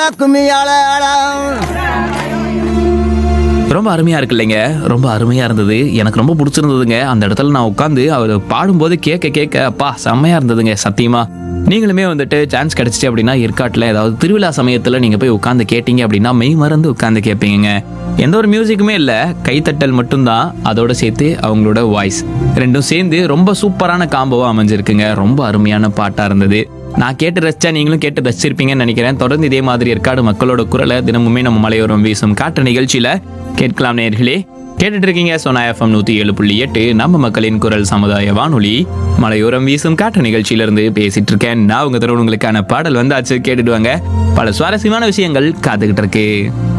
கும்மியால ரொம்ப அருமையா இருக்கு இல்லைங்க ரொம்ப அருமையா இருந்தது எனக்கு ரொம்ப பிடிச்சிருந்ததுங்க அந்த இடத்துல நான் உட்காந்து அவர் பாடும்போது கேட்க கேட்க அப்பா செம்மையா இருந்ததுங்க சத்தியமா நீங்களுமே வந்துட்டு சான்ஸ் கிடைச்சிச்சு அப்படின்னா ஏற்காட்டில் ஏதாவது திருவிழா சமயத்தில் நீங்கள் போய் உட்காந்து கேட்டீங்க அப்படின்னா மெய் மறந்து உட்காந்து கேட்பீங்க எந்த ஒரு மியூசிக்குமே இல்லை கைத்தட்டல் மட்டும்தான் அதோட சேர்த்து அவங்களோட வாய்ஸ் ரெண்டும் சேர்ந்து ரொம்ப சூப்பரான காம்போவாக அமைஞ்சிருக்குங்க ரொம்ப அருமையான பாட்டாக இருந்தது நான் கேட்டு ரசிச்சா நீங்களும் கேட்டு ரசிச்சிருப்பீங்கன்னு நினைக்கிறேன் தொடர்ந்து இதே மாதிரி ஏற்காடு மக்களோட குரலை தினமுமே நம்ம மலையோரம் வீசும் காற்று நிகழ்ச்சியில கேட்கலாம் நேர்களே கேட்டுட்டு இருக்கீங்க சோனா எஃப்எம் நூத்தி ஏழு புள்ளி எட்டு நம்ம மக்களின் குரல் சமுதாய வானொலி மலையோரம் வீசும் காற்று நிகழ்ச்சியிலிருந்து பேசிட்டு இருக்கேன் நான் உங்க தருணங்களுக்கான பாடல் வந்தாச்சு கேட்டுட்டு வாங்க பல சுவாரஸ்யமான விஷயங்கள் காத்துக்கிட்டு இருக்கு